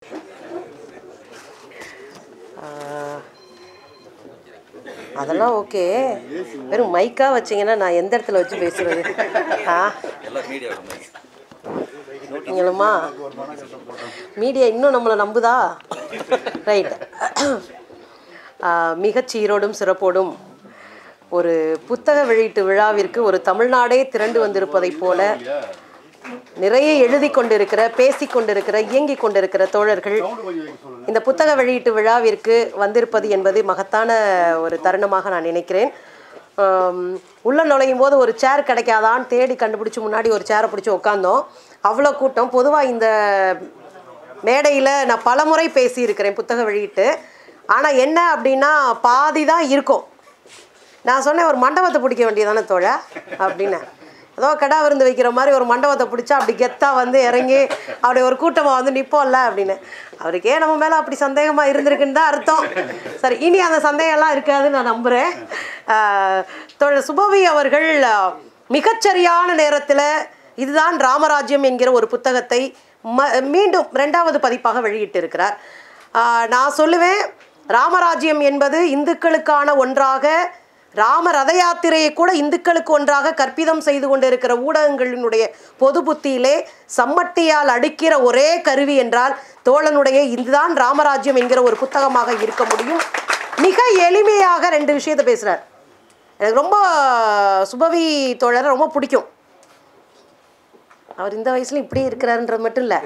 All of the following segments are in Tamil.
ஆஹ், அதெல்லாம் ஓகே வெறும் மைக்காக வச்சிங்கன்னா நான் எந்த இடத்துல வச்சு பேசுறது ஆ நீங்களுமா மீடியா இன்னும் நம்மளை நம்புதா ரைட் மிகச் சீரோடும் சிறப்போடும் ஒரு புத்தக வெளியீட்டு விழாவிற்கு ஒரு தமிழ்நாடே திரண்டு வந்திருப்பதைப் போல நிறைய எழுதி கொண்டிருக்கிற பேசி கொண்டிருக்கிற இயங்கி கொண்டிருக்கிற தோழர்கள் இந்த புத்தக வெளியீட்டு விழாவிற்கு வந்திருப்பது என்பது மகத்தான ஒரு தருணமாக நான் நினைக்கிறேன் ஆம், உள்ள நுழையும் போது ஒரு சேர் கிடைக்காதான்னு தேடி கண்டுபிடிச்சி முன்னாடி ஒரு சேரை பிடிச்சி உட்காந்தோம் அவ்வளோ கூட்டம் பொதுவாக இந்த மேடையில் நான் பலமுறை பேசியிருக்கிறேன் புத்தக வெளியீட்டு ஆனால் என்ன அப்படின்னா பாதி தான் இருக்கும் நான் சொன்னேன் ஒரு மண்டபத்தை பிடிக்க வேண்டியதானே தோழா அப்படின்னு ஏதோ கடா விருந்து வைக்கிற மாதிரி ஒரு மண்டபத்தை பிடிச்சா அப்படி கெத்தாக வந்து இறங்கி அப்படி ஒரு கூட்டமாக வந்து நிற்போம்ல அப்படின்னு அவருக்கே நம்ம மேலே அப்படி சந்தேகமாக இருந்திருக்குன்னு தான் அர்த்தம் சரி இனி அந்த சந்தேகம்லாம் இருக்காதுன்னு நான் நம்புகிறேன் தோழர் சுபவி அவர்கள் ஆஹ், மிகச்சரியான நேரத்தில் இதுதான் ராமராஜ்யம் என்கிற ஒரு புத்தகத்தை ம மீண்டும் ரெண்டாவது பதிப்பாக வெளியிட்டிருக்கிறார் ஆஹ், நான் சொல்லுவேன் ராமராஜ்யம் என்பது இந்துக்களுக்கான ஒன்றாக ராம ரத யாத்திரையை கூட இந்துக்களுக்கு ஒன்றாக கற்பிதம் செய்து கொண்டிருக்கிற ஊடகங்களினுடைய பொது புத்தியிலே சம்மட்டியால் அடிக்கிற ஒரே கருவி என்றால் தோழனுடைய இதுதான் ராமராஜ்யம் என்கிற ஒரு புத்தகமாக இருக்க முடியும் மிக எளிமையாக ரெண்டு விஷயத்தை பேசுகிறார் எனக்கு ரொம்ப சுபவி தோழரை ரொம்ப பிடிக்கும் அவர் இந்த வயசுல இப்படியே இருக்கிறாருன்றது மட்டும் இல்லை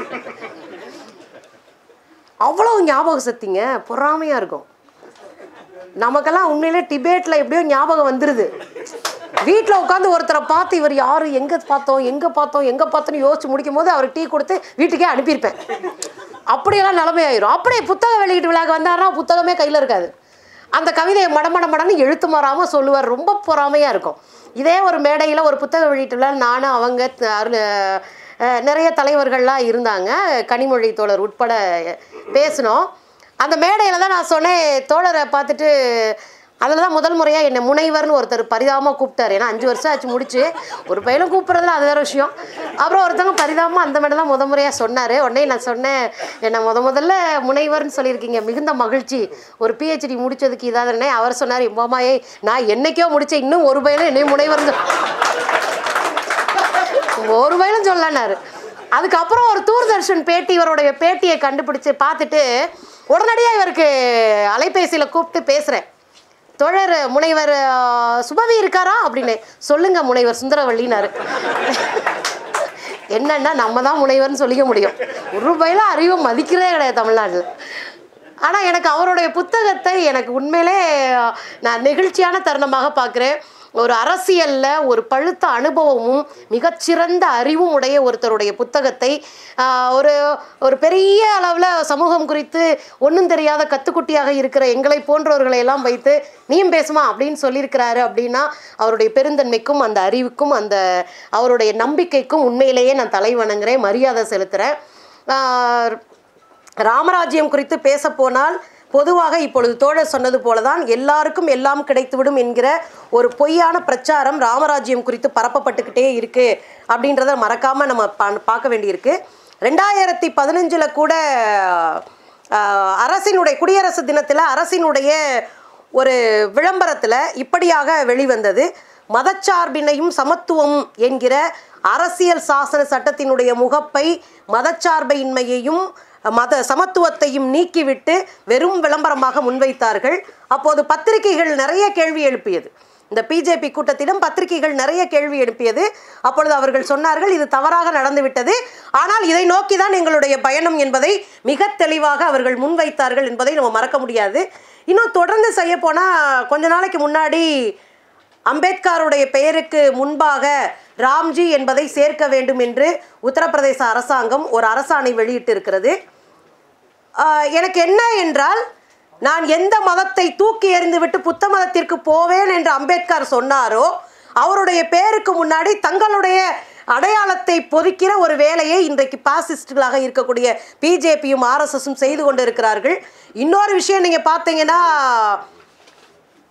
அவ்வளோ ஞாபக சக்திங்க பொறாமையாக இருக்கும் நமக்கெல்லாம் உண்மையிலே டிபேட்டில் எப்படியோ ஞாபகம் வந்துடுது வீட்டில் உட்காந்து ஒருத்தரை பார்த்து இவர் யார் எங்கே பார்த்தோம் எங்கே பார்த்தோம் எங்கே பார்த்தோன்னு யோசிச்சு முடிக்கும் போது அவர் டீ கொடுத்து வீட்டுக்கே அனுப்பியிருப்பேன் அப்படியெல்லாம் நிலைமை ஆயிரும் அப்படியே புத்தக வெளியீட்டு விழாக்கு வந்தாருன்னா புத்தகமே கையில் இருக்காது அந்த கவிதையை மடமட மடன்னு எழுத்து மாறாமல் சொல்லுவார் ரொம்ப பொறாமையாக இருக்கும் இதே ஒரு மேடையில் ஒரு புத்தக வெளியீட்டு விழா நானும் அவங்க த- அருள் அஹ், நிறைய தலைவர்கள்லாம் இருந்தாங்க கனிமொழி தோழர் உட்பட பேசினோம் அந்த மேடையில் தான் நான் சொன்னேன் தோழரை பார்த்துட்டு அதில் தான் முதல் முறையாக என்னை முனைவர்னு ஒருத்தர் பரிதாபமாக கூப்பிட்டாரு ஏன்னா அஞ்சு வருஷம் ஆச்சு முடிச்சு ஒரு பையனும் கூப்பிட்றதுல அது வேற விஷயம் அப்புறம் ஒருத்தவங்க பரிதாபமாக அந்த மேடம் தான் முத முறையாக சொன்னார் உடனே நான் சொன்னேன் என்னை முத முதல்ல முனைவர்னு சொல்லியிருக்கீங்க மிகுந்த மகிழ்ச்சி ஒரு பிஹெச்டி முடிச்சதுக்கு இதாதுன்னே அவர் சொன்னார் எம்மாமாயே நான் என்னைக்கோ முடிச்சேன் இன்னும் ஒரு பையனும் என்னையும் முனைவர்னு ஒரு வயலும் சொல்லனாரு அதுக்கப்புறம் ஒரு தூர்தர்ஷன் பேட்டி இவருடைய பேட்டியை கண்டுபிடிச்சு பார்த்துட்டு உடனடியாக இவருக்கு அலைபேசியில் கூப்பிட்டு பேசுகிறேன் தோழர் முனைவர் ஆ, சுபவி இருக்காரா அப்படின்னு சொல்லுங்க முனைவர் சுந்தரவள்ளினாரு என்னன்னா நம்ம தான் முனைவர்னு சொல்லிக்க முடியும் ஒரு ரூபாயில அறிவு மதிக்கிறதே கிடையாது தமிழ்நாட்டில் ஆனால் எனக்கு அவருடைய புத்தகத்தை எனக்கு உண்மையிலே அஹ், நான் நெகிழ்ச்சியான தருணமாக பார்க்குறேன் ஒரு அரசியலில் ஒரு பழுத்த அனுபவமும் மிகச்சிறந்த அறிவும் உடைய ஒருத்தருடைய புத்தகத்தை ஆஹ், ஒரு ஒரு பெரிய அளவில் சமூகம் குறித்து ஒன்றும் தெரியாத கத்துக்குட்டியாக இருக்கிற எங்களை போன்றவர்களை எல்லாம் வைத்து நீயும் பேசுமா அப்படின்னு சொல்லியிருக்கிறாரு அப்படின்னா அவருடைய பெருந்தன்மைக்கும் அந்த அறிவுக்கும் அந்த அவருடைய நம்பிக்கைக்கும் உண்மையிலேயே நான் தலை வணங்குறேன் மரியாதை செலுத்துகிறேன் ராமராஜ்யம் குறித்து பேச போனால் பொதுவாக இப்பொழுது தோழர் சொன்னது போலதான் எல்லாருக்கும் எல்லாம் கிடைத்துவிடும் என்கிற ஒரு பொய்யான பிரச்சாரம் ராமராஜ்யம் குறித்து பரப்பப்பட்டுக்கிட்டே இருக்கு அப்படின்றத மறக்காம நம்ம பா- பார்க்க வேண்டியிருக்கு ரெண்டாயிரத்தி பதினஞ்சில் கூட ஆஹ், அரசினுடைய குடியரசு தினத்தில் அரசினுடைய ஒரு விளம்பரத்தில் இப்படியாக வெளிவந்தது மதச்சார்பினையும் சமத்துவம் என்கிற அரசியல் சாசன சட்டத்தினுடைய முகப்பை மதச்சார்பையின்மையையும் மத சமத்துவத்தையும் நீக்கிவிட்டு வெறும் விளம்பரமாக முன்வைத்தார்கள் அப்போது பத்திரிகைகள் நிறைய கேள்வி எழுப்பியது இந்த பிஜேபி கூட்டத்திடம் பத்திரிகைகள் நிறைய கேள்வி எழுப்பியது அப்பொழுது அவர்கள் சொன்னார்கள் இது தவறாக நடந்துவிட்டது ஆனால் இதை நோக்கி தான் எங்களுடைய பயணம் என்பதை மிக தெளிவாக அவர்கள் முன்வைத்தார்கள் என்பதை நம்ம மறக்க முடியாது இன்னும் தொடர்ந்து செய்ய போனால் கொஞ்ச நாளைக்கு முன்னாடி அம்பேத்கருடைய பெயருக்கு முன்பாக ராம்ஜி என்பதை சேர்க்க வேண்டும் என்று உத்தரப்பிரதேச அரசாங்கம் ஒரு அரசாணை வெளியிட்டிருக்கிறது ஆஹ் எனக்கு என்ன என்றால் நான் எந்த மதத்தை தூக்கி எறிந்துவிட்டு புத்த மதத்திற்கு போவேன் என்று அம்பேத்கர் சொன்னாரோ அவருடைய பேருக்கு முன்னாடி தங்களுடைய அடையாளத்தை பொதிக்கிற ஒரு வேலையை இன்றைக்கு பாசிஸ்டுகளாக இருக்கக்கூடிய பிஜேபியும் ஆர்எஸ்எஸும் செய்து கொண்டிருக்கிறார்கள் இன்னொரு விஷயம் நீங்கள் பார்த்தீங்கன்னா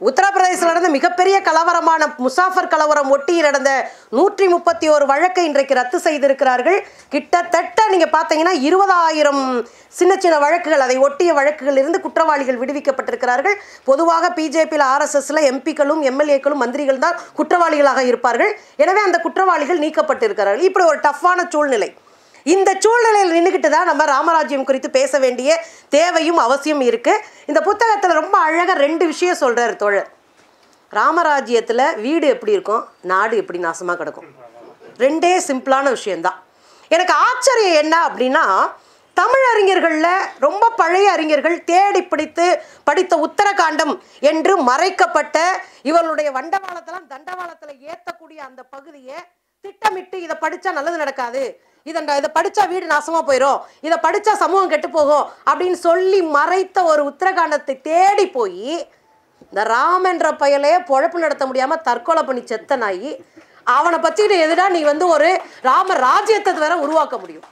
உத்தரப்பிரதேசத்தில் நடந்த மிகப்பெரிய கலவரமான முசாஃபர் கலவரம் ஒட்டி நடந்த நூற்றி முப்பத்தி ஒரு வழக்கை இன்றைக்கு ரத்து செய்திருக்கிறார்கள் கிட்டத்தட்ட நீங்க பார்த்தீங்கன்னா இருபதாயிரம் சின்ன சின்ன வழக்குகள் அதை ஒட்டிய வழக்குகள் இருந்து குற்றவாளிகள் விடுவிக்கப்பட்டிருக்கிறார்கள் பொதுவாக பிஜேபியில் ஆர்எஸ்எஸ்ல எம்பிக்களும் எம்எல்ஏக்களும் மந்திரிகள் தான் குற்றவாளிகளாக இருப்பார்கள் எனவே அந்த குற்றவாளிகள் நீக்கப்பட்டிருக்கிறார்கள் இப்படி ஒரு டஃப்பான சூழ்நிலை இந்த சூழ்நிலையில் நின்றுக்கிட்டு தான் நம்ம ராமராஜ்யம் குறித்து பேச வேண்டிய தேவையும் அவசியம் இருக்கு இந்த புத்தகத்தில் ரொம்ப அழகாக ரெண்டு விஷயம் சொல்றாரு தோழர் ராமராஜ்யத்தில் வீடு எப்படி இருக்கும் நாடு எப்படி நாசமாக கிடக்கும் ரெண்டே சிம்பிளான விஷயம்தான் எனக்கு ஆச்சரியம் என்ன அப்படின்னா தமிழ் அறிஞர்களில் ரொம்ப பழைய அறிஞர்கள் தேடி பிடித்து படித்த உத்தரகாண்டம் என்று மறைக்கப்பட்ட இவர்களுடைய வண்டவாளத்தெல்லாம் தண்டவாளத்தில் ஏற்றக்கூடிய அந்த பகுதியை திட்டமிட்டு இதை படித்தா நல்லது நடக்காது இதை இதை படித்தா வீடு நாசமாக போயிடும் இதை படித்தா சமூகம் கெட்டு போகும் அப்படின்னு சொல்லி மறைத்த ஒரு உத்தரகாண்டத்தை தேடி போய் இந்த ராம் என்ற பயலையே பொழப்பு நடத்த முடியாம தற்கொலை பண்ணி செத்த நாயி அவனை பத்தி எதுடா நீ வந்து ஒரு ராம ராஜ்யத்தை வேற உருவாக்க முடியும்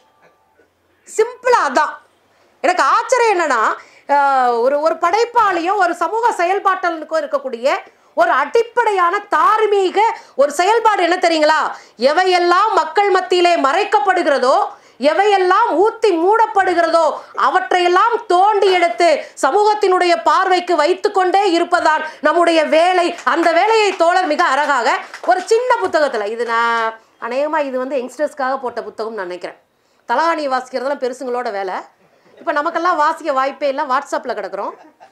சிம்பிளா அதான் எனக்கு ஆச்சரியம் என்னன்னா ஆஹ், ஒரு ஒரு படைப்பாளியும் ஒரு சமூக செயல்பாட்டலுக்கும் இருக்கக்கூடிய ஒரு அடிப்படையான தார்மீக ஒரு செயல்பாடு என்ன தெரியுங்களா எவையெல்லாம் மக்கள் மத்தியிலே மறைக்கப்படுகிறதோ எவையெல்லாம் ஊத்தி மூடப்படுகிறதோ அவற்றையெல்லாம் தோண்டி எடுத்து சமூகத்தினுடைய பார்வைக்கு வைத்துக்கொண்டே இருப்பதான் நம்முடைய வேலை அந்த வேலையை தோழர் மிக அழகாக ஒரு சின்ன புத்தகத்துல இது நான் அநேகமா இது வந்து யங்ஸ்டர்ஸ்க்காக போட்ட புத்தகம் நான் நினைக்கிறேன் தலகாணி வாசிக்கிறதெல்லாம் பெருசுங்களோட வேலை இப்போ நமக்கெல்லாம் வாசிக்க வாய்ப்பே இல்லை வாட்ஸ்அப்பில் கிடக்குறோம்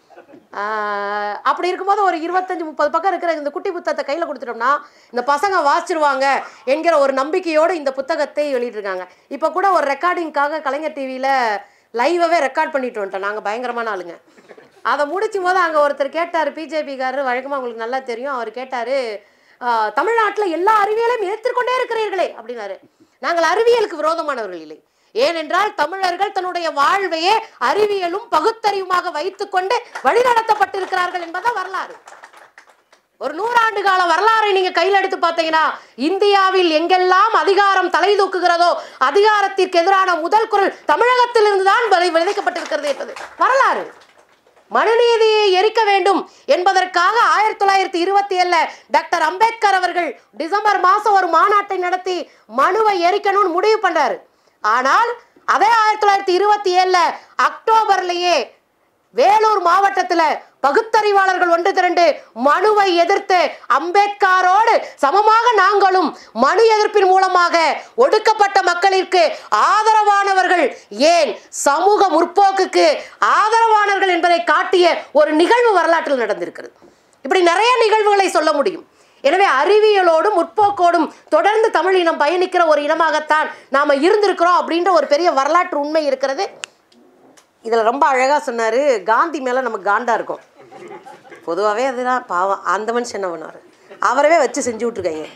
ஆஹ் அப்படி இருக்கும்போது ஒரு இருபத்தஞ்சு முப்பது பக்கம் இருக்கிற இந்த குட்டி புத்தகத்தை கையில் கொடுத்துட்டோம்னா இந்த பசங்க வாசிச்சிருவாங்க என்கிற ஒரு நம்பிக்கையோடு இந்த புத்தகத்தை வெளியிட்டிருக்காங்க இப்போ கூட ஒரு ரெக்கார்டிங்காக கலைஞர் டிவியில் லைவாகவே ரெக்கார்ட் பண்ணிட்டு வந்துட்டோம் நாங்கள் பயங்கரமான ஆளுங்க அதை முடிச்சும் போது அங்கே ஒருத்தர் கேட்டார் பிஜேபிக்காரர் வழக்கமாக உங்களுக்கு நல்லா தெரியும் அவர் கேட்டார் தமிழ்நாட்டில் எல்லா அறிவியலையும் ஏற்றுக்கொண்டே இருக்கிறீர்களே அப்படின்னாரு நாங்கள் அறிவியலுக்கு விரோதமானவர்கள் இல்லை ஏனென்றால் தமிழர்கள் தன்னுடைய வாழ்வையே அறிவியலும் பகுத்தறிவுமாக வைத்துக்கொண்டு வழிநடத்தப்பட்டிருக்கிறார்கள் என்பதுதான் வரலாறு ஒரு நூறாண்டு கால வரலாறை நீங்க கையில் எடுத்து பார்த்தீங்கன்னா இந்தியாவில் எங்கெல்லாம் அதிகாரம் தலை தூக்குகிறதோ அதிகாரத்திற்கு எதிரான முதல் குரல் தமிழகத்திலிருந்து தான் விதை விதைக்கப்பட்டிருக்கிறது என்பது வரலாறு மனுநீதியை எரிக்க வேண்டும் என்பதற்காக ஆயிரத்தி தொள்ளாயிரத்தி இருபத்தி ஏழுல டாக்டர் அம்பேத்கர் அவர்கள் டிசம்பர் மாசம் ஒரு மாநாட்டை நடத்தி மனுவை எரிக்கணும்னு முடிவு பண்ணாரு ஆனால் அதே ஆயிரத்தி தொள்ளாயிரத்தி இருபத்தி ஏழுல அக்டோபர்லயே வேலூர் மாவட்டத்துல பகுத்தறிவாளர்கள் ஒன்று திரண்டு மனுவை எதிர்த்து அம்பேத்கரோடு சமமாக நாங்களும் மனு எதிர்ப்பின் மூலமாக ஒடுக்கப்பட்ட மக்களிற்கு ஆதரவானவர்கள் ஏன் சமூக முற்போக்குக்கு ஆதரவானவர்கள் என்பதை காட்டிய ஒரு நிகழ்வு வரலாற்றில் நடந்திருக்கிறது இப்படி நிறைய நிகழ்வுகளை சொல்ல முடியும் எனவே அறிவியலோடும் முற்போக்கோடும் தொடர்ந்து தமிழ் இனம் பயணிக்கிற ஒரு இனமாகத்தான் நாம இருந்திருக்கிறோம் அப்படின்ற ஒரு பெரிய வரலாற்று உண்மை இருக்கிறது இதில் ரொம்ப அழகாக சொன்னார் காந்தி மேலே நமக்கு காண்டா இருக்கும் பொதுவாகவே அதுதான் பாவம் அந்த மனுஷன் என்ன பண்ணார் அவரவே வச்சு செஞ்சு விட்ருக்காங்க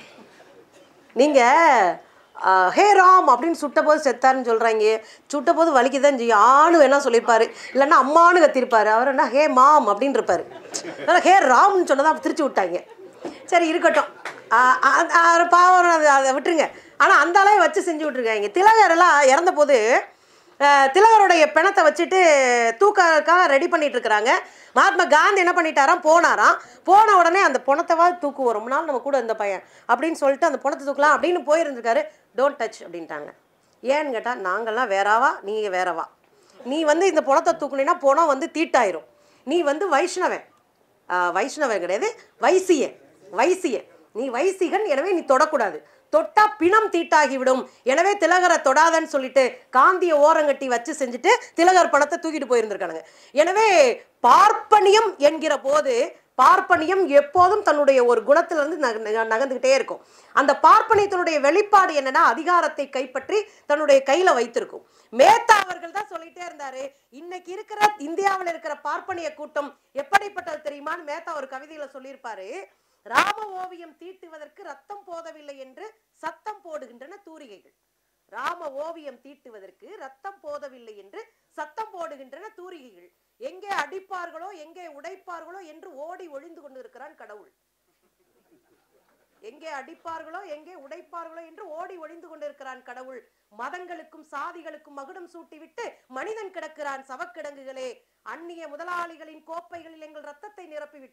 நீங்கள் ஹே ராம் அப்படின்னு சுட்ட போது செத்தாருன்னு சொல்கிறாங்க சுட்ட போது வலிக்கு தான் செய்யும் ஆணு வேணா சொல்லியிருப்பாரு இல்லைன்னா அம்மானு கத்திருப்பாரு அவர் என்ன ஹே மாம் அப்படின்னு இருப்பாரு அதனால் ஹே ராம்னு சொன்னதை அப்படி திருச்சி விட்டாங்க சரி இருக்கட்டும் ஆ, ஆ, ஆ, பாவம் அது அதை விட்டுருங்க ஆனால் அந்த அளவு வச்சு செஞ்சு விட்ருக்காங்க திலகரெல்லாம் இறந்த போது அஹ், திலகருடைய பிணத்தை வச்சுட்டு தூக்கக்காக ரெடி பண்ணிட்டு இருக்கிறாங்க மகாத்மா காந்தி என்ன பண்ணிட்டாராம் போனாராம் போன உடனே அந்த பணத்தைவாது தூக்குவோம் ரொம்ப நாள் நம்ம கூட இந்த பையன் அப்படின்னு சொல்லிட்டு அந்த பணத்தை தூக்கலாம் அப்படின்னு போயிருந்திருக்காரு டோன்ட் டச் அப்படின்ட்டாங்க ஏன்னு கேட்டால் நாங்கள்லாம் வேறாவா நீங்கள் வேறவா நீ வந்து இந்த பணத்தை தூக்குனீன்னா பணம் வந்து தீட்டாயிரும் நீ வந்து வைஷ்ணவன் ஆஹ் வைஷ்ணவன் கிடையாது வைசிய வைசிய நீ வைசிகன் எனவே நீ தொடக்கூடாது தொட்டா பிணம் தீட்டாகிவிடும் எனவே திலகரை தொடாதன்னு சொல்லிட்டு காந்திய ஓரங்கட்டி வச்சு செஞ்சுட்டு திலகர் பணத்தை தூக்கிட்டு போயிருந்திருக்கானுங்க எனவே பார்ப்பனியம் என்கிற போது பார்ப்பனியம் எப்போதும் தன்னுடைய ஒரு குணத்திலிருந்து நக- நக- நகர்ந்துகிட்டே இருக்கும் அந்த பார்ப்பனியத்தினுடைய வெளிப்பாடு என்னன்னா அதிகாரத்தை கைப்பற்றி தன்னுடைய கையில வைத்திருக்கும் மேத்தா அவர்கள் தான் சொல்லிட்டே இருந்தாரு இன்னைக்கு இருக்கிற இந்தியாவில் இருக்கிற பார்ப்பனிய கூட்டம் எப்படிப்பட்டது தெரியுமான்னு மேத்தா ஒரு கவிதையில சொல்லியிருப்பாரு ராம ஓவியம் தீட்டுவதற்கு ரத்தம் போதவில்லை என்று சத்தம் போடுகின்றன தூரிகைகள் ராம ஓவியம் தீட்டுவதற்கு ரத்தம் போதவில்லை என்று சத்தம் போடுகின்றன தூரிகைகள் எங்கே அடிப்பார்களோ எங்கே உடைப்பார்களோ என்று ஓடி ஒளிந்து கொண்டிருக்கிறான் கடவுள் எங்கே அடிப்பார்களோ எங்கே உடைப்பார்களோ என்று ஓடி ஒளிந்து கொண்டிருக்கிறான் கடவுள் மதங்களுக்கும் சாதிகளுக்கும் மகுடம் சூட்டிவிட்டு மனிதன் கிடக்கிறான் சவக்கிடங்குகளே அந்நிய முதலாளிகளின் கோப்பைகளில் எங்கள் ரத்தத்தை நிரப்பிவிட்டு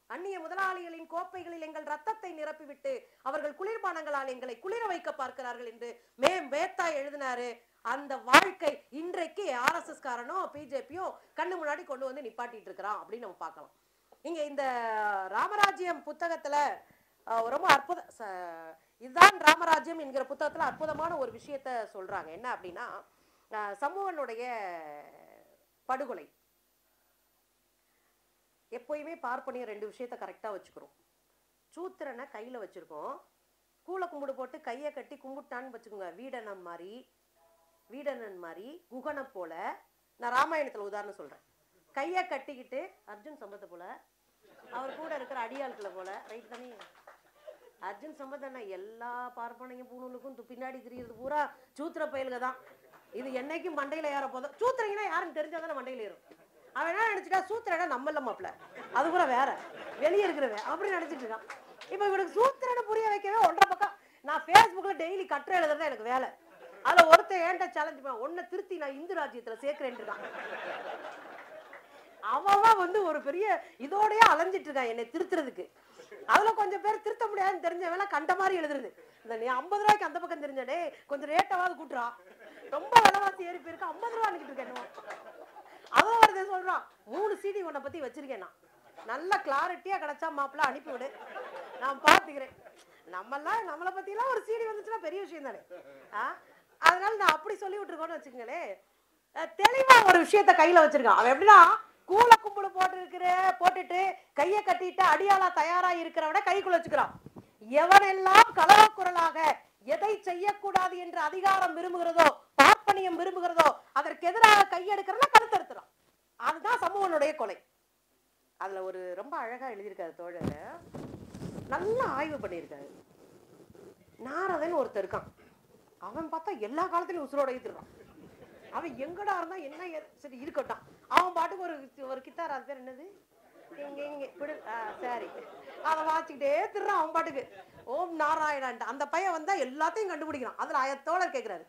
அந்நிய முதலாளிகளின் கோப்பைகளில் எங்கள் ரத்தத்தை நிரப்பிவிட்டு அவர்கள் குளிர்பானங்களால் எங்களை குளிர வைக்க பார்க்கிறார்கள் என்று மே மேத்தா எழுதினாரு அந்த வாழ்க்கை இன்றைக்கு ஆர்எஸ்எஸ் காரனோ பிஜேபியோ கண்ணு முன்னாடி கொண்டு வந்து நிப்பாட்டிட்டு இருக்கிறான் அப்படின்னு நம்ம பார்க்கலாம் இங்க இந்த ராமராஜ்யம் புத்தகத்துல அஹ், ரொம்ப அற்புத ச- இதுதான் ராமராஜ்யம் என்கிற புத்தகத்துல அற்புதமான ஒரு விஷயத்த சொல்றாங்க என்ன அப்படின்னா அஹ், சமூகனுடைய படுகொலை எப்பயுமே பார்ப்பனியம் ரெண்டு விஷயத்த கரெக்டா வச்சுக்கிறோம் சூத்திரனை கையில வச்சிருக்கோம் கூள கும்பிடு போட்டு கையை கட்டி கும்பிட்டான்னு வச்சுக்கோங்க வீடனம் மாதிரி வீடனன் மாதிரி குகனை போல நான் ராமாயணத்துல உதாரணம் சொல்றேன் கையை கட்டிக்கிட்டு அர்ஜுன் சம்பத்தை போல அவர் கூட இருக்கிற அடியாட்களை போல ரைட் தானே அர்ஜுன் சம்பத் எல்லா பார்ப்பனையும் பூணூலுக்கும் து- பின்னாடி திரியிறது பூரா சூத்திர பயலுக தான் இது என்னைக்கும் மண்டையில ஏற போதும் சூத்திரங்கன்னா யாருன்னு தெரிஞ்சாதானே மண்டையில ஏறும் அவன் என்ன நினைச்சிட்டா சூத்திரனா நம்ம இல்ல மாப்ள அது கூட வேற வெளியே இருக்கிறவன் அப்படி நினைச்சிட்டு இருக்கான் இப்போ இவனுக்கு சூத்திரனை புரிய வைக்கவே ஒன்றரை பக்கம் நான் ஃபேஸ்புக்கில் டெய்லி கட்டுரை எழுதுறது எனக்கு வேலை அதுல ஒருத்தன் ஏன்டா சேலஞ்ச் பண்ண உன்னை திருத்தி நான் இந்து ராஜ்யத்துல சேர்க்கிறேன்ட்டு இருக்கான் அவன் வந்து ஒரு பெரிய இதோடயே அலைஞ்சிட்டு இருக்கான் என்னை திருத்துறதுக்கு அதுல கொஞ்சம் பேர் திருத்த முடியாதுன்னு தெரிஞ்சவன் கண்ட மாதிரி எழுதுறது இந்த நீ ஐம்பது ரூபாய்க்கு அந்த பக்கம் தெரிஞ்சடே கொஞ்சம் ரேட்டாவது கூட்டுறா ரொம்ப விலைவாசி ஏறி போயிருக்கு ஐம்பது ரூபா அன்னைக்கிட்டு இருக்கேன் என்னமோ. அவன் ஒருத்தன் சொல்றான் மூணு சிடி உன்னை பத்தி வச்சிருக்கேன் நான் நல்ல கிளாரிட்டியா கிடைச்சா மாப்பிள்ள அனுப்பி விடு நான் பாத்துக்கிறேன் நம்மெல்லாம் நம்மளை பத்திலாம் ஒரு சிடி வந்துச்சுன்னா பெரிய விஷயம் தானே ஆ? அதனால நான் அப்படி சொல்லி விட்டுருக்கோன்னு வச்சுக்கங்களேன் அஹ் தெளிவா ஒரு விஷயத்த கையில வச்சிருக்கான் அவன் எப்படின்னா கூல கும்பிடு போட்டு இருக்கிற போட்டுட்டு கையை கட்டிட்டு அடியாளா தயாரா இருக்கிறவன கைக்குள்ள வச்சுக்கிறான் எவனெல்லாம் கலவக்குரலாக எதை செய்யக்கூடாது என்று அதிகாரம் விரும்புகிறதோ பார்ப்பனியம் விரும்புகிறதோ அதற்கு எதிராக கையெடுக்கிறனா கருத்தெடுத்துறான் அதுதான் சமூகனுடைய கொலை அதுல ஒரு ரொம்ப அழகா எழுதியிருக்காரு தோழர் நல்லா ஆய்வு பண்ணியிருக்காரு நாரதன் ஒருத்தர் இருக்கான் அவன் பார்த்தா எல்லா காலத்துலயும் உசுரோட இருக்கான் அவன் எங்கடா இருந்தா என்ன ஏது- சரி இருக்கட்டும் அவன் பாட்டுக்கு ஒரு ஒரு கித்தார் அது பேர் என்னது இங்க இங்க பிடு ஆ, சரி அதை வாச்சிக்கிட்டே திருறான் அவன் பாட்டுக்கு ஓம் நாராயணான்ட்டு அந்த பையன் வந்தா எல்லாத்தையும் கண்டுபிடிக்கிறான் அதுல ஆயத்தோழர் கேக்குறாரு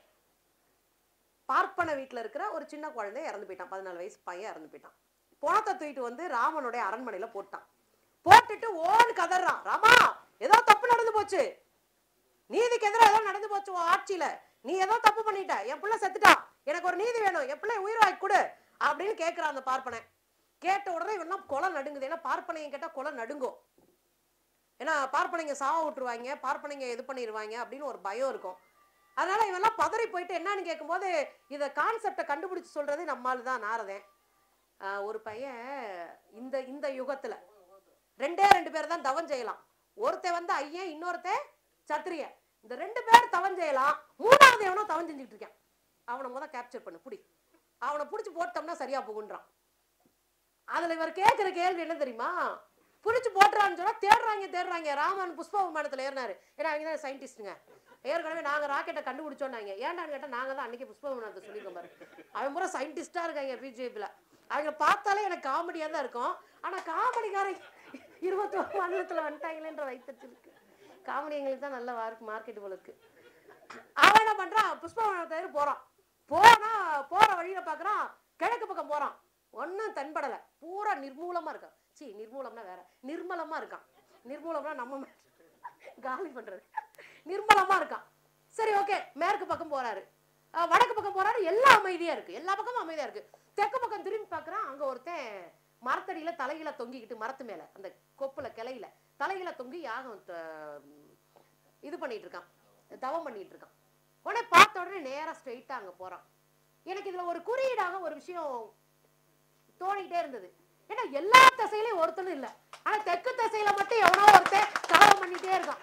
பார்ப்பன வீட்டுல இருக்கிற ஒரு சின்ன குழந்தை இறந்து போயிட்டான் பதினாலு வயசு பையன் இறந்து போயிட்டான் பணத்தை தூக்கிட்டு வந்து ராமனுடைய அரண்மனையில போட்டான் போட்டுட்டு ஓன்னு கதறான் ராமா ஏதோ தப்பு நடந்து போச்சு நீதிக்கு எதிராக ஏதோ நடந்து போச்சு உன் ஆட்சியில நீ ஏதோ தப்பு பண்ணிட்ட என் பிள்ளை செத்துட்டான் எனக்கு ஒரு நீதி வேணும் என் பிள்ளை உயிர் வாங்கி கொடு அப்படின்னு கேட்கிறான் அந்த பார்ப்பனை கேட்ட உடனே இவெல்லாம் கொலை நடுங்குது ஏன்னா பார்ப்பனையும் கேட்டா கொலை நடுங்கும் ஏன்னா பார்ப்பனைங்க சாவ விட்டுருவாங்க பார்ப்பனைங்க இது பண்ணிடுவாங்க அப்படின்னு ஒரு பயம் இருக்கும் அதனால இவெல்லாம் பதறி போயிட்டு என்னன்னு கேட்கும்போது இதை கான்செப்டை கண்டுபிடிச்சு சொல்றது நம்மால் தான் நாரதன் ஆஹ் ஒரு பையன் இந்த இந்த யுகத்துல ரெண்டே ரெண்டு பேர் தான் தவம் செய்யலாம் ஒருத்தன் வந்து ஐயன் இன்னொருத்தன் சத்திரிய இந்த ரெண்டு பேர் தவம் செய்யலாம் மூணாவது எவனோ தவம் செஞ்சுட்டு இருக்கான் அவனை முத கேப்சர் பண்ணு புடி அவனை பிடிச்சி போட்டோம்னா சரியா போகுன்றான் அதுல இவர் கேட்கிற கேள்வி என்ன தெரியுமா புடிச்சு போட்டுறான்னு சொன்னா தேடுறாங்க தேடுறாங்க ராமன் புஷ்ப விமானத்துல ஏறினாரு ஏன்னா அவங்க தான் சயின்டிஸ்ட்டுங்க ஏற்கனவே நாங்க ராக்கெட்டை கண்டுபிடிச்சோன்னாங்க ஏன்டான்னு கேட்டா நாங்க தான் அன்னைக்கு புஷ்ப விமானத்தை சொல்லியிருக்கோம் பாரு அவன் பூரா சயின்டிஸ்டா இருக்காங்க பிஜேபியில் அவங்க பார்த்தாலே எனக்கு காமெடியா தான் இருக்கும் ஆனா காமெடிக்காரன் இருபத்தோரு மாநிலத்துல வந்துட்டாங்களேன்ற வைத்திருக்கு காமெடி எங்களுக்கு தான் நல்ல மார்க்கெட் போல இருக்கு அவன் என்ன பண்றான் புஷ்பவனத்தை போறான் போனா போற வழியில பாக்குறான் கிழக்கு பக்கம் போறான் ஒன்னும் தென்படல பூரா நிர்மூலமா இருக்கான் சீ நிர்மூலம்னா வேற நிர்மலமா இருக்கான் நிர்மூலம்னா நம்ம மே- காலி பண்றது நிர்மலமா இருக்கான் சரி ஓகே மேற்கு பக்கம் போறாரு அஹ் வடக்கு பக்கம் போறாரு எல்லாம் அமைதியா இருக்கு எல்லா பக்கமும் அமைதியா இருக்கு தெற்கு பக்கம் திரும்பி பார்க்கறான் அங்க ஒருத்தன் மரத்தடியில தலையில தொங்கிக்கிட்டு மரத்து மேல அந்த கொப்புல கிளையில தலையில தொங்கி யாகம் த- இது பண்ணிட்டு இருக்கான் தவம் பண்ணிட்டு இருக்கான் உடனே பார்த்த உடனே நேரா ஸ்ட்ரெயிட்டா அங்க போறான் எனக்கு இதுல ஒரு குறியீடாக ஒரு விஷயம் தோணிக்கிட்டே இருந்தது ஏன்னா எல்லா திசையிலயும் ஒருத்தனும் இல்ல ஆனா தெற்கு திசையில மட்டும் எவனோ ஒருத்தன் கலவம் பண்ணிட்டே இருக்கான்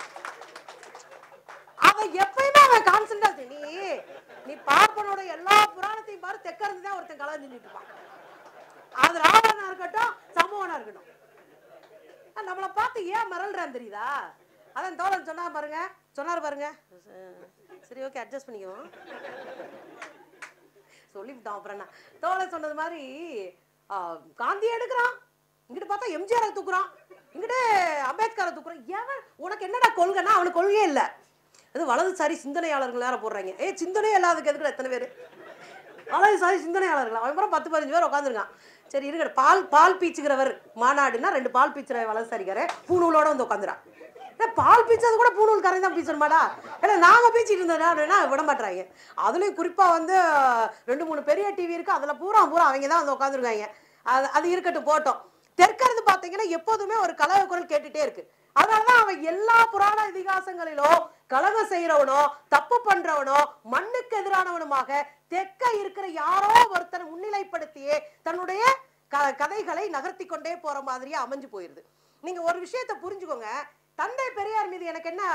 அவன் எப்பயுமே அவன் கான்சென்ட்ரேட் நீ நீ பார்ப்பனோட எல்லா புராணத்தையும் பாரு தெற்க இருந்து தான் ஒருத்தன் கலந்து செஞ்சுட்டு இருப்பான் அது ராவணனா இருக்கட்டும் சமூகனா இருக்கட்டும் அஹ் நம்மளை பார்த்து ஏன் மிரள்றான் தெரியுதா அதான் தோழன் சொன்னா பாருங்க சொன்னார் பாருங்க சரி ஓகே அட்ஜஸ்ட் பண்ணிக்குவோம் சொல்லிவிட்டான் அப்புறம் என்ன தோழன் சொன்னது மாதிரி ஆ, காந்தியை எடுக்கிறான் இங்கிட்டு பார்த்தா எம்ஜிஆரை தூக்குறான் இங்கிட்டு அம்பேத்கரை தூக்குறான் எவன் உனக்கு என்னடா கொள்கைன்னா அவனுக்கு கொள்கையே இல்லை இது வலதுசாரி சிந்தனையாளர்கள் வேற போடுறாங்க ஏய் சிந்தனையே இல்லாததுக்கு எதுக்குடா எத்தனை பேர் வலதுசாரி சிந்தனையாளர்கள் அவன் அப்புறம் பத்து பதினஞ்சு பேர் உட்காந்துருக்கான் சரி இருங்க பால் பால் பீச்சுகிறவர் மாநாடுனா ரெண்டு பால் பீச்சுற வலதுசாரிக்காரு பூணூலோட வந்து உட்காந்துறான் ஏன்னா பால் பீச்சது கூட பூணூல் கரை தான் பீச்சணுமாடா ஏன்னா நாங்கள் பீச்சிட்டு இருந்தோம்னா விட மாட்டாங்க அதுலேயும் குறிப்பாக வந்து ரெண்டு மூணு பெரிய டிவி இருக்குது அதில் பூரா பூரா அவங்க தான் வந்து உட்காந்துருக்காங்க அது அது இருக்கட்டும் போட்டோம் தெற்கறது பார்த்தீங்கன்னா எப்போதுமே ஒரு கலக குரல் கேட்டுட்டே இருக்கு அதனாலதான் அவன் எல்லா புராண இதிகாசங்களிலும் கலகம் செய்யறவனோ தப்பு பண்றவனோ மண்ணுக்கு எதிரானவனுமாக தெற்க இருக்கிற யாரோ ஒருத்தனை முன்னிலைப்படுத்தியே தன்னுடைய க கதைகளை நகர்த்தி கொண்டே போற மாதிரியே அமைஞ்சு போயிருது நீங்க ஒரு விஷயத்தை புரிஞ்சுக்கோங்க தந்தை பெரியார் மீது எனக்கு என்ன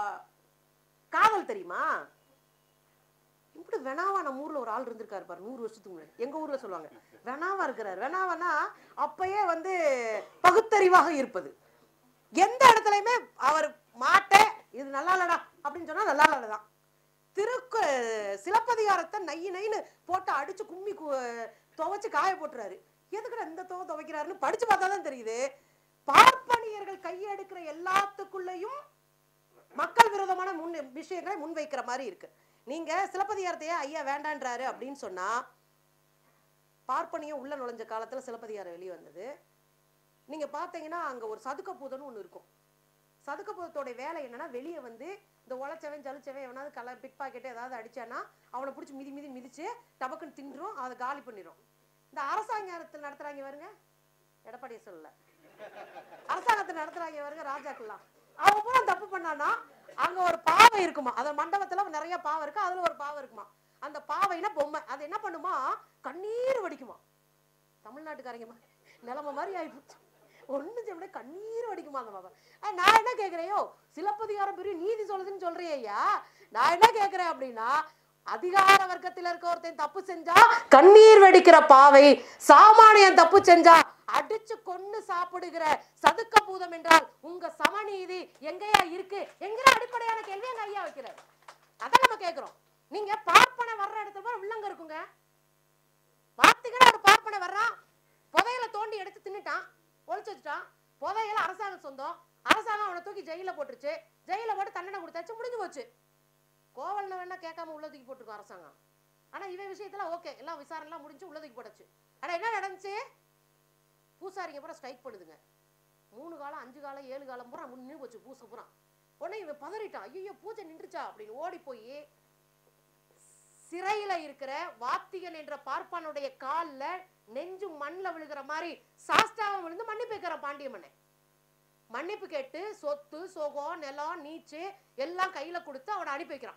காதல் தெரியுமா இப்படி வெனாவா நம்ம ஊர்ல ஒரு ஆள் இருந்திருக்காரு பாரு நூறு வருஷத்துக்கு முன்னாடி எங்க ஊர்ல சொல்லுவாங்க வெனாவா இருக்கிறார் வெனாவானா அப்பயே வந்து பகுத்தறிவாக இருப்பது எந்த இடத்துலயுமே அவர் மாட்ட இது நல்லா இல்லடா அப்படின்னு சொன்னா நல்லா இல்லதான் திருக்கு சிலப்பதிகாரத்தை நைய நைன்னு போட்டு அடிச்சு கும்மி கு- துவைச்சு காய போட்டுறாரு எதுக்குடா இந்த துவை துவைக்கிறாருன்னு படிச்சு பார்த்தா தான் தெரியுது பார்ப்பனியர்கள் கையெடுக்கிற எல்லாத்துக்குள்ளேயும் மக்கள் விரோதமான முன் விஷயங்களை முன்வைக்கிற மாதிரி இருக்கு நீங்க சிலப்பதிகாரத்தையே ஐயா வேண்டான்றாரு அப்படின்னு சொன்னா பார்ப்பனியம் உள்ள நுழைஞ்ச காலத்துல சிலப்பதிகாரம் வெளியே வந்தது நீங்க பாத்தீங்கன்னா அங்க ஒரு சதுக்க பூதம்னு ஒண்ணு இருக்கும் சதுக்க பூதத்தோட வேலை என்னன்னா வெளியே வந்து இந்த உழைச்சவன் ஜலிச்சவன் எவனாவது கல பிட் பாக்கெட் ஏதாவது அடிச்சானா அவனை பிடிச்சி மிதி மிதி மிதிச்சு டபக்குன்னு தின்றும் அதை காலி பண்ணிடும் இந்த அரசாங்கத்தில் நடத்துறாங்க பாருங்க எடப்பாடியை சொல்லல அரசாங்கத்தை நடத்துறாங்க பாருங்க ராஜாக்கள்லாம் அவன் பூரா தப்பு பண்ணானா அங்க ஒரு பாவை இருக்குமா அந்த மண்டபத்துல நிறைய பாவை இருக்கு அதுல ஒரு பாவை இருக்குமா அந்த பாவைனா பொம்மை அது என்ன பண்ணுமா கண்ணீர் வடிக்குமா தமிழ்நாட்டுக்காரங்க மா- நிலைமை மாதிரி ஆயிப்போச்சு ஒண்ணும் சொல்ல கண்ணீர் வடிக்குமா அந்த பாவை அஹ் நான் என்ன கேக்குறேயோ சிலப்பதிகாரம் பெரிய நீதி சொல்லுதுன்னு சொல்றியே ஐயா நான் என்ன கேக்குறேன் அப்படின்னா அதிகார வர்க்கத்தில் இருக்க ஒருத்தன் தப்பு செஞ்சா கண்ணீர் வெடிக்கிற பாவை சாமானியன் தப்பு செஞ்சா அடிச்சு கொன்னு சாப்பிடுகிற சதுக்க பூதம் என்றால் உங்க சமநீதி எங்கேயா இருக்கு என்கிற அடிப்படையான கேள்வி எங்க ஐயா வைக்கிறார் அதான் நம்ம கேக்குறோம் நீங்க பார்ப்பனை வர்ற இடத்துல போய் உள்ளங்க இருக்குங்க பார்த்தீங்கன்னா ஒரு பார்ப்பனை வர்றான் புதையல தோண்டி எடுத்து தின்னுட்டான் ஒளிச்சு வச்சுட்டான் புதையல அரசாங்கம் சொந்தம் அரசாங்கம் அவனை தூக்கி ஜெயில போட்டுருச்சு ஜெயில போட்டு தண்டனை கொடுத்தாச்சு முடிஞ்சு போச்சு கோவல்ல வேணா கேட்காம உள்ள தூக்கி போட்டிருக்கோம் அரசாங்கம் ஆனா இவன் விஷயத்துல ஓகே எல்லாம் விசாரணை எல்லாம் முடிஞ்சு உள்ள தூக்கி போட்டுச்சு ஆனா என்ன நடந்துச்சு பூசாரிங்க பூரா ஸ்ட்ரைக் பண்ணுதுங்க மூணு காலம் அஞ்சு காலம் ஏழு காலம் பூரா நின்று போச்சு பூசை பூரா உடனே இவன் பதறிட்டான் ஐயோ பூஜை நின்றுச்சா அப்படின்னு ஓடி போய் சிறையில இருக்கிற வாத்திகன் என்ற பார்ப்பானுடைய கால்ல நெஞ்சு மண்ணுல விழுகிற மாதிரி சாஸ்தாவம் விழுந்து மன்னிப்பு கேட்கிற பாண்டிய மன்னன் மன்னிப்பு கேட்டு சொத்து சோகம் நிலம் நீச்சு எல்லாம் கையில கொடுத்து அவனை அனுப்பி வைக்கிறான்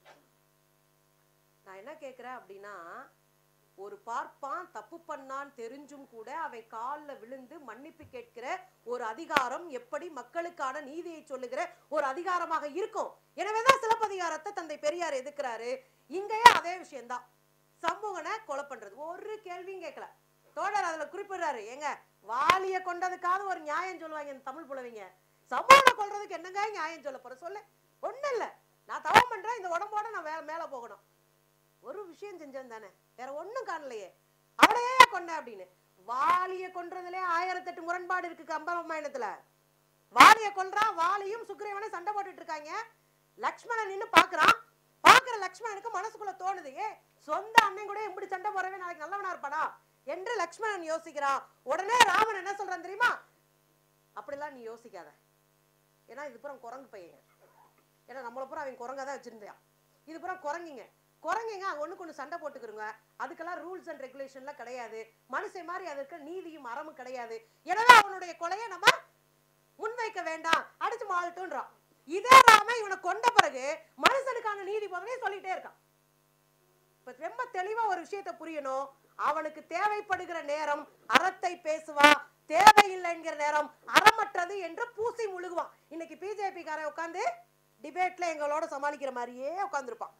நான் என்ன கேக்குறேன் அப்படின்னா ஒரு பார்ப்பான் தப்பு பண்ணான் தெரிஞ்சும் கூட அவன் கால்ல விழுந்து மன்னிப்பு கேட்கிற ஒரு அதிகாரம் எப்படி மக்களுக்கான நீதியை சொல்லுகிற ஒரு அதிகாரமாக இருக்கும் எனவேதான் சிலப்பதிகாரத்தை தந்தை பெரியார் எதுக்குறாரு இங்கேயே அதே விஷயம்தான் சமூகனை கொலை பண்றது ஒரு கேள்வியும் கேட்கல தோழர் அதுல குறிப்பிடுறாரு ஏங்க வாலிய கொண்டதுக்காவது ஒரு நியாயம் சொல்லுவாங்க இந்த தமிழ் புலவிங்க சமூகனை கொல்றதுக்கு என்னங்க நியாயம் சொல்ல போற சொல்லு ஒண்ணும் இல்ல நான் தவம் பண்றேன் இந்த உடம்போட நான் வே- மேல போகணும் ஒரு விஷயம் செஞ்சேன் தானே வேற ஒண்ணும் காணலையே அவளையே கொன்ன அப்படின்னு வாலிய கொன்றதுல ஆயிரத்தெட்டு முரண்பாடு இருக்கு கம்பராமாயணத்துல வாலிய கொல்றான் வாலியும் சுக்ரீவனும் சண்டை போட்டுட்டு இருக்காங்க லக்ஷ்மணன் நின்னு பாக்குறான் பாக்குற லக்ஷ்மணனுக்கு மனசுக்குள்ள தோணுது ஏ சொந்த அண்ணன் கூட இப்படி சண்டை போறவே நாளைக்கு நல்லவனா இருப்பானா என்று லக்ஷ்மணன் யோசிக்கிறான் உடனே ராமன் என்ன சொல்றான் தெரியுமா அப்படிலாம் நீ யோசிக்காத ஏன்னா இது புறம் குரங்கு பையன் ஏன்னா நம்மள பூரா அவன் குரங்கா தான் வச்சிருந்தான் இது பூரா குரங்குங்க குரங்குங்க ஒண்ணுக்கு ஒண்ணு சண்டை போட்டுக்கிறோங்க அதுக்கெல்லாம் ரூல்ஸ் அண்ட் ரெகுலேஷன்லாம் கிடையாது மனுஷன் மாதிரி அதற்கு நீதியும் அறமும் கிடையாது எனவே அவனுடைய கொலையை நம்ம முன்வைக்க வேண்டாம் அடிச்சு மாளட்டும்ன்றான் இதே ராம இவனை கொண்ட பிறகு மனுஷனுக்கான நீதி போதனே சொல்லிட்டே இருக்கான் இப்ப ரொம்ப தெளிவா ஒரு விஷயத்தை புரியணும் அவனுக்கு தேவைப்படுகிற நேரம் அறத்தை பேசுவான் தேவையில்லை என்கிற நேரம் அறமற்றது என்று பூசி முழுகுவான் இன்னைக்கு பிஜேபி காரன் உட்காந்து டிபேட்ல எங்களோட சமாளிக்கிற மாதிரியே உட்காந்துருப்பான்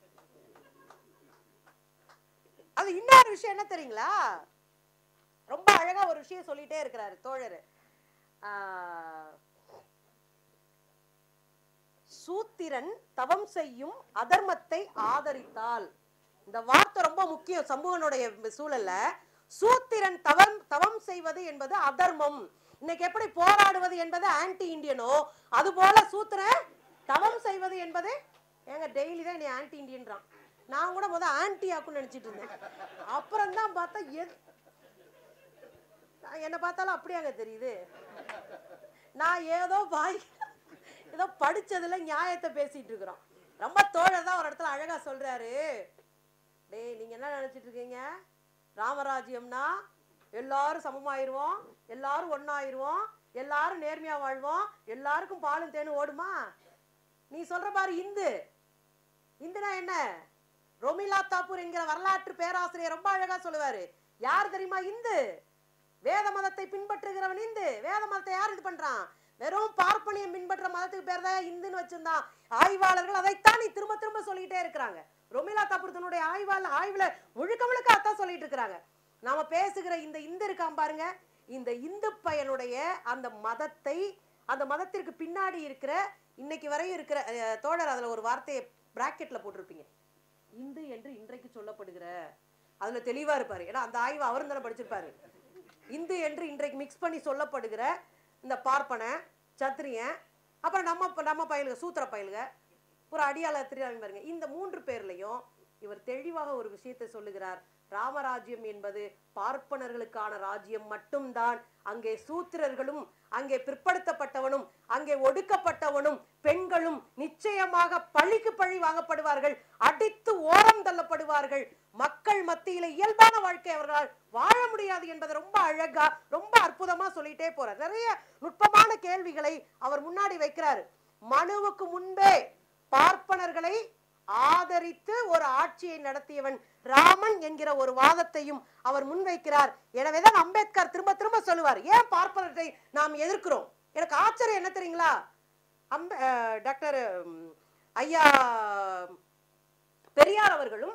அது இன்னொரு விஷயம் என்ன தெரியுங்களா ரொம்ப அழகா ஒரு விஷயம் சொல்லிட்டே இருக்கிறாரு தோழர் ஆஹ், சூத்திரன் தவம் செய்யும் அதர்மத்தை ஆதரித்தால் இந்த வார்த்தை ரொம்ப முக்கியம் சமூகனுடைய சூழல்ல சூத்திரன் தவம் தவம் செய்வது என்பது அதர்மம் இன்னைக்கு எப்படி போராடுவது என்பது ஆன்டி இந்தியனோ அது போல சூத்திரன் தவம் செய்வது என்பது ஏங்க டெய்லி தான் நீ ஆன்டி இந்தியன்றான் நான் கூட முதல் ஆன்டி ஆக்குன்னு நினைச்சிட்டு இருந்தேன் அப்புறம் தான் பார்த்தா எது நான் என்னை பார்த்தாலும் அப்படியாங்க தெரியுது நான் ஏதோ வாய் ஏதோ படிச்சதுல நியாயத்தை பேசிட்டு இருக்கிறோம் ரொம்ப தோழர் தான் ஒரு இடத்துல அழகா சொல்றாரு டேய் நீங்க என்ன நினைச்சிட்டு இருக்கீங்க ராமராஜ்யம்னா எல்லாரும் சமமாயிருவோம் எல்லாரும் ஒண்ணாயிருவோம் எல்லாரும் நேர்மையா வாழ்வோம் எல்லாருக்கும் பாலும் தேனும் ஓடுமா நீ சொல்ற பாரு இந்து இந்துனா என்ன ரொமிலா தாப்பூர் என்கிற வரலாற்று பேராசிரியர் ரொம்ப அழகா சொல்லுவாரு யார் தெரியுமா இந்து வேத மதத்தை பின்பற்றுகிறவன் இந்து வேத மதத்தை யார் இது பண்றான் வெறும் பார்ப்பனியம் பின்பற்ற மதத்துக்கு பேர் தான் இந்துன்னு வச்சிருந்தான் ஆய்வாளர்கள் அதைத்தான் நீ திரும்ப திரும்ப சொல்லிட்டே இருக்கிறாங்க ரொமிலா தாப்பூர் தன்னுடைய ஆய்வாளர் ஆய்வுல முழுக்க முழுக்க அதான் சொல்லிட்டு இருக்கிறாங்க நாம பேசுகிற இந்த இந்து இருக்கான் பாருங்க இந்த இந்து பயனுடைய அந்த மதத்தை அந்த மதத்திற்கு பின்னாடி இருக்கிற இன்னைக்கு வரையும் இருக்கிற அஹ், தோழர் அதுல ஒரு வார்த்தையை பிராக்கெட்ல போட்டிருப்பீங்க இந்து என்று இன்றைக்கு சொல்லப்படுகிற அதுல தெளிவா இருப்பாரு ஏன்னா அந்த ஆய்வு அவரும் தானே படிச்சிருப்பாரு இந்து என்று இன்றைக்கு மிக்ஸ் பண்ணி சொல்லப்படுகிற இந்த பார்ப்பன சத்திரியன் அப்புறம் நம்ம நம்ம பயலுக சூத்திர பயலுக ஒரு அடியாள திருவாங்க பாருங்க இந்த மூன்று பேர்லையும் இவர் தெளிவாக ஒரு விஷயத்தை சொல்லுகிறார் ராமராஜ்யம் என்பது பார்ப்பனர்களுக்கான ராஜ்யம் மட்டும்தான் அங்கே சூத்திரர்களும் அங்கே பிற்படுத்தப்பட்டவனும் அங்கே ஒடுக்கப்பட்டவனும் பெண்களும் நிச்சயமாக பழிக்கு பழி வாங்கப்படுவார்கள் அடித்து ஓரம் தள்ளப்படுவார்கள் மக்கள் மத்தியில இயல்பான வாழ்க்கை அவர்களால் வாழ முடியாது என்பதை ரொம்ப அழகா ரொம்ப அற்புதமா சொல்லிட்டே போறார் நிறைய நுட்பமான கேள்விகளை அவர் முன்னாடி வைக்கிறாரு மனுவுக்கு முன்பே பார்ப்பனர்களை ஆதரித்து ஒரு ஆட்சியை நடத்தியவன் ராமன் என்கிற ஒரு வாதத்தையும் அவர் முன்வைக்கிறார் எனவேதான் அம்பேத்கர் திரும்ப திரும்ப சொல்லுவார் ஏன் பார்ப்பனர்களை நாம் எதிர்க்கிறோம் எனக்கு ஆச்சரியம் என்ன தெரியுங்களா அம்ப அஹ், டாக்டர் உம், ஐயா பெரியார் அவர்களும்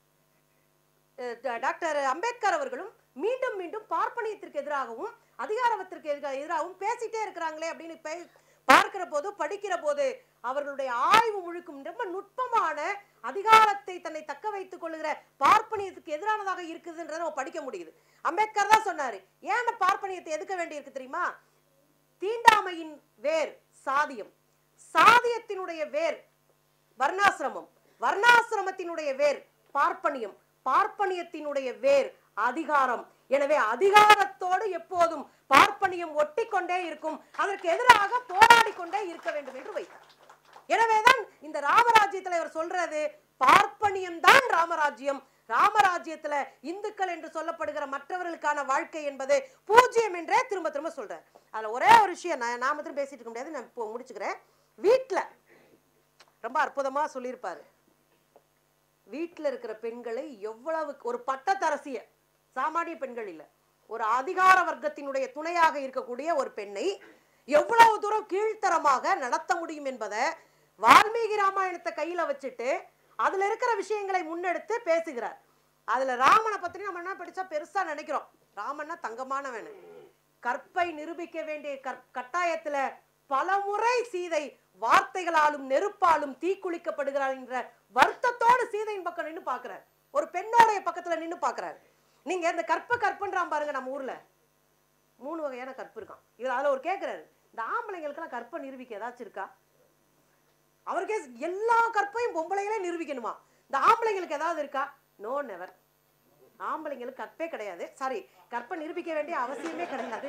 அஹ், ட- டாக்டர் அம்பேத்கர் அவர்களும் மீண்டும் மீண்டும் பார்ப்பனியத்திற்கு எதிராகவும் அதிகாரத்திற்கு எதிரா- எதிராகவும் பேசிட்டே இருக்கிறாங்களே அப்படின்னு பே- பார்க்கிற போது படிக்கிற போது அவர்களுடைய ஆய்வு முழுக்கும் ரொம்ப நுட்பமான அதிகாரத்தை தன்னை தக்க வைத்துக் கொள்ளுகிற பார்ப்பனியத்துக்கு எதிரானதாக இருக்குதுன்றதை நம்ம படிக்க முடியுது அம்பேத்கர் தான் சொன்னாரு ஏன் அந்த பார்ப்பனியத்தை எதுக்க வேண்டியிருக்கு தெரியுமா தீண்டாமையின் வேர் சாதியம் சாதியத்தினுடைய வேர் வர்ணாசிரமம் வர்ணாசிரமத்தினுடைய வேர் பார்ப்பனியம் பார்ப்பனியத்தினுடைய வேர் அதிகாரம் எனவே அதிகாரத்தோடு எப்போதும் பார்ப்பனியம் ஒட்டிக்கொண்டே இருக்கும் அதற்கு எதிராக போராடி கொண்டே இருக்க வேண்டும் என்று வைத்தார் எனவேதான் இந்த ராமராஜ்யத்துல இவர் சொல்றது பார்ப்பனியம் தான் ராமராஜ்யம் ராமராஜ்யத்துல இந்துக்கள் என்று சொல்லப்படுகிற மற்றவர்களுக்கான வாழ்க்கை என்பது பூஜ்ஜியம் என்றே திரும்ப திரும்ப சொல்றார் அதுல ஒரே ஒரு விஷயம் நான் நான் மட்டும் பேசிட்டு இருக்க முடியாது நான் இப்போ முடிச்சுக்கிறேன் வீட்டுல ரொம்ப அற்புதமா சொல்லியிருப்பாரு வீட்டில் இருக்கிற பெண்களை எவ்வளவு ஒரு பட்டத்தரசிய சாமானிய பெண்கள் இல்ல ஒரு அதிகார வர்க்கத்தினுடைய துணையாக இருக்கக்கூடிய ஒரு பெண்ணை எவ்வளவு தூரம் கீழ்த்தரமாக நடத்த முடியும் என்பதை வால்மீகி ராமாயணத்தை கையில வச்சுட்டு அதுல இருக்கிற விஷயங்களை முன்னெடுத்து பேசுகிறார் அதுல ராமனை பத்தி நம்ம என்ன படிச்சா பெருசா நினைக்கிறோம் ராமன்னா தங்கமானவன் கற்பை நிரூபிக்க வேண்டிய கற்- கட்டாயத்துல பலமுறை சீதை வார்த்தைகளாலும் நெருப்பாலும் தீக்குளிக்கப்படுகிறார் என்ற வருத்தத்தோடு சீதையின் பக்கம் நின்னு பாக்குறார் ஒரு பெண்ணோடைய பக்கத்துல நின்னு பாக்குறாரு நீங்க இந்த கற்பு கற்புன்றான் பாருங்க நம்ம ஊர்ல மூணு வகையான கற்பு இருக்கான் இவர் அதுல ஒரு கேக்குறாரு இந்த ஆம்பளைங்களுக்கெல்லாம் கற்பை நிரூபிக்க ஏதாச்சும் இருக்கா அவருக்கே எல்லா கற்பையும் பொம்பளைங்களே நிரூபிக்கணுமா இந்த ஆம்பளைங்களுக்கு ஏதாவது இருக்கா நோ நெவர் ஆம்பளைங்களுக்கு கற்பே கிடையாது சாரி கற்பை நிரூபிக்க வேண்டிய அவசியமே கிடையாது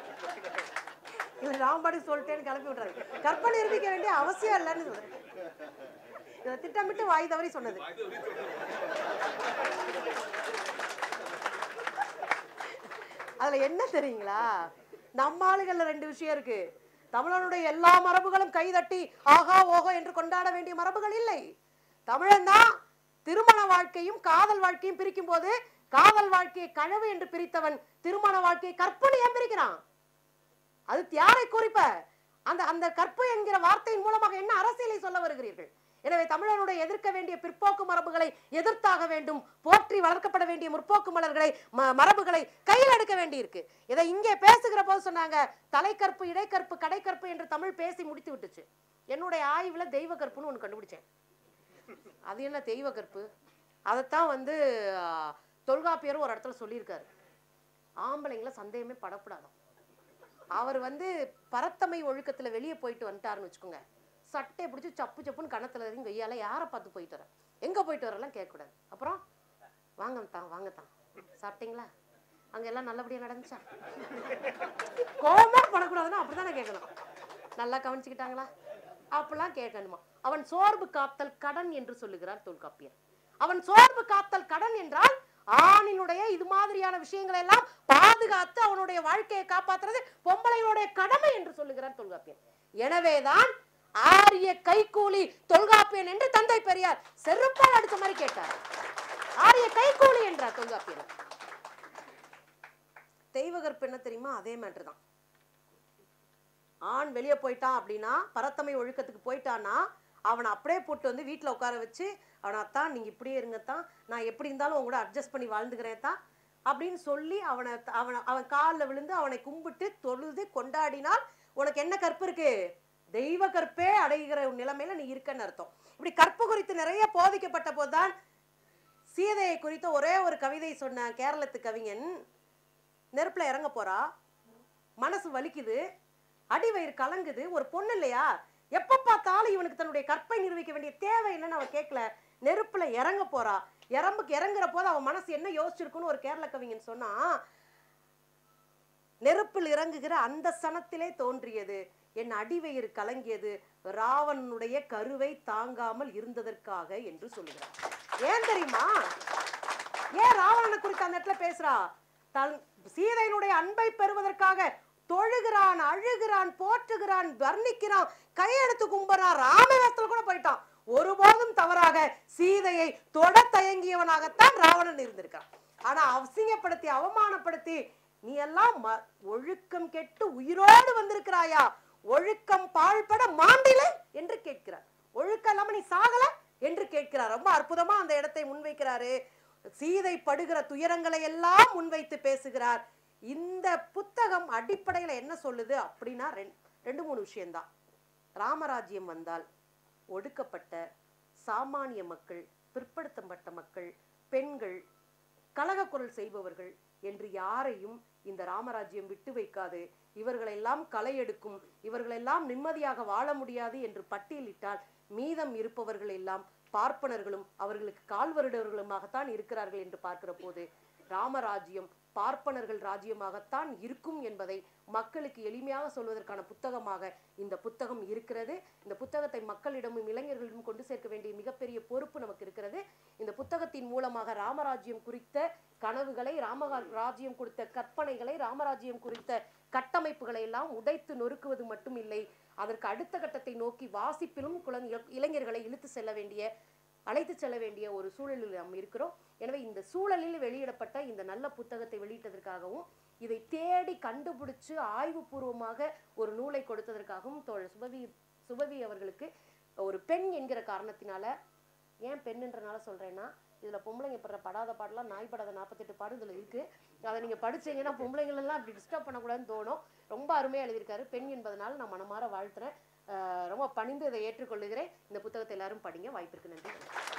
இல்ல நான் பாட்டு சொல்லிட்டேன்னு கிளப்பி விட்றாரு கற்பை நிரூபிக்க வேண்டிய அவசியம் இல்லைன்னு சொல்றேன் இதை திட்டமிட்டு வாய் தவறி சொன்னது அதுல என்ன தெரியுங்களா நம்ம ஆளுகள்ல ரெண்டு விஷயம் இருக்கு தமிழனுடைய எல்லா மரபுகளும் கைதட்டி ஆகா ஓகோ என்று கொண்டாட வேண்டிய மரபுகள் இல்லை தமிழன் தான் திருமண வாழ்க்கையும் காதல் வாழ்க்கையும் பிரிக்கும் போது காதல் வாழ்க்கையை கனவு என்று பிரித்தவன் திருமண வாழ்க்கையை கற்பனை ஏன் பிரிக்கிறான் அது யாரை குறிப்ப அந்த அந்த கற்பு என்கிற வார்த்தையின் மூலமாக என்ன அரசியலை சொல்ல வருகிறீர்கள் எனவே தமிழனுடைய எதிர்க்க வேண்டிய பிற்போக்கு மரபுகளை எதிர்த்தாக வேண்டும் போற்றி வளர்க்கப்பட வேண்டிய முற்போக்கு மலர்களை ம- மரபுகளை கையில் எடுக்க வேண்டியிருக்கு இதை இங்கே பேசுகிற போது சொன்னாங்க தலைக்கற்பு இடைக்கற்பு கடைக்கற்பு என்று தமிழ் பேசி முடித்து விட்டுச்சு என்னுடைய ஆய்வுல தெய்வ கற்புன்னு ஒன்று கண்டுபிடிச்சேன் அது என்ன தெய்வ கற்பு அதைத்தான் வந்து ஆ, தொல்காப்பியரும் ஒரு இடத்துல சொல்லியிருக்காரு ஆம்பளைங்களை சந்தேகமே படக்கூடாதாம் அவர் வந்து பரத்தமை ஒழுக்கத்துல வெளியே போயிட்டு வந்துட்டாருன்னு வச்சுக்கோங்க சட்டையை பிடிச்சி சப்பு சப்புன்னு கணத்துல இறங்கி வெய்யால யாரை பார்த்து போயிட்டு வர எங்க போயிட்டு வரலாம் கேட்கக்கூடாது அப்புறம் வாங்க தான் வாங்க தான் சாப்பிட்டீங்களா அங்க எல்லாம் நல்லபடியா நடந்துச்சா கோபம் படக்கூடாதுன்னா அப்படித்தானே கேட்கணும் நல்லா கவனிச்சுக்கிட்டாங்களா அப்படிலாம் கேட்கணுமா அவன் சோர்வு காத்தல் கடன் என்று சொல்லுகிறார் தொல்காப்பியர் அவன் சோர்வு காத்தல் கடன் என்றால் ஆணினுடைய இது மாதிரியான விஷயங்களை எல்லாம் பாதுகாத்து அவனுடைய வாழ்க்கையை காப்பாத்துறது பொம்பளைகளுடைய கடமை என்று சொல்லுகிறார் தொல்காப்பியன் எனவேதான் ஆரிய கைகூலி தொல்காப்பியன் என்று தந்தை பெரியார் செருப்பால் அடிச்ச மாதிரி கேட்டார் ஆரிய கைகூலி என்றார் தொல்காப்பியன் தெய்வகற்பு என்ன தெரியுமா அதே மேட்டர் தான் ஆண் வெளியே போயிட்டான் அப்படின்னா பரத்தமை ஒழுக்கத்துக்கு போயிட்டான்னா அவனை அப்படியே போட்டு வந்து வீட்டில் உட்கார வச்சு அவனைத்தான் நீங்கள் இப்படியே இருங்கத்தான் நான் எப்படி இருந்தாலும் உங்க கூட அட்ஜஸ்ட் பண்ணி வாழ்ந்துக்கிறேன் தான் அப்படின்னு சொல்லி அவனை அவனை அவன் காலில் விழுந்து அவனை கும்பிட்டு தொழுது கொண்டாடினால் உனக்கு என்ன கற்பு இருக்கு தெய்வ கற்பே அடைகிற நிலைமையில நீ இருக்கன்னு அர்த்தம் இப்படி கற்பு குறித்து நிறைய போதிக்கப்பட்ட போதுதான் சீதையை குறித்த ஒரே ஒரு கவிதை சொன்ன கேரளத்து கவிஞன் நெருப்புல இறங்க போறா மனசு வலிக்குது அடிவயிறு கலங்குது ஒரு பொண்ணு இல்லையா எப்ப பார்த்தாலும் இவனுக்கு தன்னுடைய கற்பை நிரூபிக்க வேண்டிய தேவை என்னன்னு அவன் கேட்கல நெருப்புல இறங்க போறா இறம்புக்கு இறங்குற போது அவன் மனசு என்ன யோசிச்சிருக்குன்னு ஒரு கேரள கவிஞன் சொன்னா நெருப்பில் இறங்குகிற அந்த சனத்திலே தோன்றியது என் அடிவயிறு கலங்கியது ராவணனுடைய கருவை தாங்காமல் இருந்ததற்காக என்று சொல்லுகிறார் ஏன் தெரியுமா ஏன் ராவணனை குறித்து அந்த இடத்துல பேசுறா தன் சீதையினுடைய அன்பை பெறுவதற்காக தொழுகிறான் அழுகிறான் போற்றுகிறான் வர்ணிக்கிறான் கையெடுத்து கும்புறான் ராமவேஷத்துல கூட போயிட்டான் ஒருபோதும் தவறாக சீதையை தொட தயங்கியவனாகத்தான் ராவணன் இருந்திருக்கான் ஆனா அசிங்கப்படுத்தி அவமானப்படுத்தி நீ எல்லாம் ம- ஒழுக்கம் கெட்டு உயிரோடு வந்திருக்கிறாயா ஒழுக்கம் பாழ்பட மாண்டிலே என்று கேட்கிறார் ஒழுக்கம் இல்லாம நீ சாகல என்று கேட்கிறார் ரொம்ப அற்புதமா அந்த இடத்தை முன்வைக்கிறாரு சீதை படுகிற துயரங்களை எல்லாம் முன்வைத்து பேசுகிறார் இந்த புத்தகம் அடிப்படையில என்ன சொல்லுது அப்படின்னா ரெண்- ரெண்டு மூணு விஷயம்தான் ராமராஜ்யம் வந்தால் ஒடுக்கப்பட்ட சாமானிய மக்கள் பிற்படுத்தப்பட்ட மக்கள் பெண்கள் கலக குரல் செய்பவர்கள் என்று யாரையும் இந்த ராமராஜ்யம் விட்டு வைக்காது இவர்களெல்லாம் களை எடுக்கும் இவர்களெல்லாம் நிம்மதியாக வாழ முடியாது என்று பட்டியலிட்டால் மீதம் இருப்பவர்கள் எல்லாம் பார்ப்பனர்களும் அவர்களுக்கு கால்வருடர்களுமாகத்தான் இருக்கிறார்கள் என்று பார்க்கிற போது ராமராஜ்யம் பார்ப்பனர்கள் ராஜ்யமாகத்தான் இருக்கும் என்பதை மக்களுக்கு எளிமையாக சொல்வதற்கான புத்தகமாக இந்த புத்தகம் இருக்கிறது இந்த புத்தகத்தை மக்களிடமும் இளைஞர்களிடம் கொண்டு சேர்க்க வேண்டிய மிகப்பெரிய பொறுப்பு நமக்கு இருக்கிறது இந்த புத்தகத்தின் மூலமாக ராமராஜ்யம் குறித்த கனவுகளை ராம ராஜ்யம் கொடுத்த கற்பனைகளை ராமராஜ்யம் குறித்த கட்டமைப்புகளை எல்லாம் உடைத்து நொறுக்குவது மட்டும் இல்லை அதற்கு அடுத்த கட்டத்தை நோக்கி வாசிப்பிலும் குழந்தை இளைஞர்களை இழுத்து செல்ல வேண்டிய அழைத்து செல்ல வேண்டிய ஒரு சூழலில் நாம் இருக்கிறோம் எனவே இந்த சூழலில் வெளியிடப்பட்ட இந்த நல்ல புத்தகத்தை வெளியிட்டதற்காகவும் இதை தேடி கண்டுபிடிச்சு ஆய்வுபூர்வமாக ஒரு நூலை கொடுத்ததற்காகவும் தோழர் சுபவி சுபவி அவர்களுக்கு ஒரு பெண் என்கிற காரணத்தினால ஏன் பெண்ணுன்றனால சொல்றேன்னா இதுல பொம்பளைங்க படுற படாத பாடலாம் நாய் படாத நாற்பத்தெட்டு பாடு இதுல இருக்கு அதை நீங்க படிச்சீங்கன்னா பொம்பளைங்கள் எல்லாம் இப்படி டிஸ்டர்ப் பண்ணக்கூடாதுன்னு தோணும் ரொம்ப அருமையா எழுதியிருக்காரு பெண் என்பதனால நான் மனமாற வாழ்த்துறேன் அஹ் ரொம்ப பணிந்து இதை ஏற்றுக்கொள்ளுகிறேன் இந்த புத்தகத்தை எல்லாரும் படிங்க வாய்ப்பிற்கு நன்றி